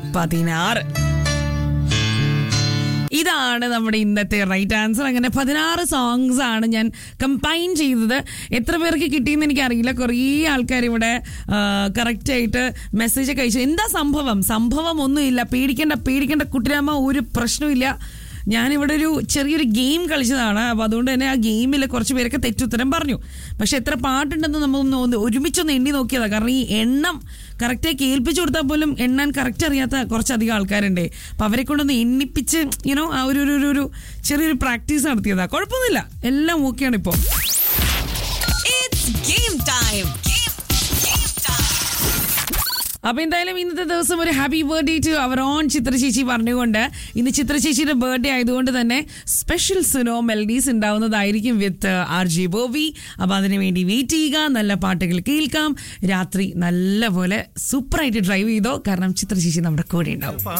പതിനാറ് ഇതാണ് നമ്മുടെ ഇന്നത്തെ റൈറ്റ് ആൻസർ അങ്ങനെ പതിനാറ് സോങ്സ് ആണ് ഞാൻ കമ്പൈൻ ചെയ്തത് എത്ര പേർക്ക് കിട്ടിയെന്ന് എനിക്കറിയില്ല കുറേ ആൾക്കാർ ഇവിടെ കറക്റ്റ് ആയിട്ട് മെസ്സേജ് ഒക്കെ അയച്ചു എന്താ സംഭവം സംഭവം ഒന്നുമില്ല പേടിക്കേണ്ട പേടിക്കേണ്ട കുട്ടിരാമ ഒരു പ്രശ്നമില്ല ഞാനിവിടെ ഒരു ചെറിയൊരു ഗെയിം കളിച്ചതാണ് അപ്പോൾ അതുകൊണ്ട് തന്നെ ആ ഗെയിമിൽ കുറച്ച് പേരൊക്കെ തെറ്റുത്തരം പറഞ്ഞു പക്ഷെ എത്ര പാട്ടുണ്ടെന്ന് നമ്മളൊന്ന് ഒന്ന് ഒരുമിച്ചൊന്ന് എണ്ണി നോക്കിയതാണ് കാരണം ഈ എണ്ണം കറക്റ്റായി കേൾപ്പിച്ചു കൊടുത്താൽ പോലും എണ്ണാൻ കറക്റ്റ് അറിയാത്ത കുറച്ചധികം ആൾക്കാരുണ്ട് അപ്പം അവരെ കൊണ്ടൊന്ന് എണ്ണിപ്പിച്ച് യുനോ ആ ഒരു ഒരു- ഒരു ഒരു ചെറിയൊരു പ്രാക്ടീസ് നടത്തിയതാണ് കുഴപ്പമൊന്നുമില്ല എല്ലാം ഓക്കെയാണ് ഇപ്പോൾ It's game time. Game, game time. അപ്പൊ എന്തായാലും ഇന്നത്തെ ദിവസം ഒരു happy birthday to our own Chitra ചേച്ചി പറഞ്ഞുകൊണ്ട് ഇന്ന് ചിത്ര ചേച്ചിയുടെ ബർത്ത്ഡേ ആയതുകൊണ്ട് തന്നെ സ്പെഷ്യൽ സുനോ മെലഡീസ് ഉണ്ടാവുന്നതായിരിക്കും വിത്ത് ആർ ജി ബോബി അപ്പൊ അതിനു വേണ്ടി വെയിറ്റ് ചെയ്യുക നല്ല പാട്ടുകൾ കേൾക്കാം രാത്രി നല്ല പോലെ സൂപ്പറായിട്ട് ഡ്രൈവ് ചെയ്തോ കാരണം ചിത്ര ചേച്ചി നമ്മുടെ കൂടെ ഉണ്ടാവും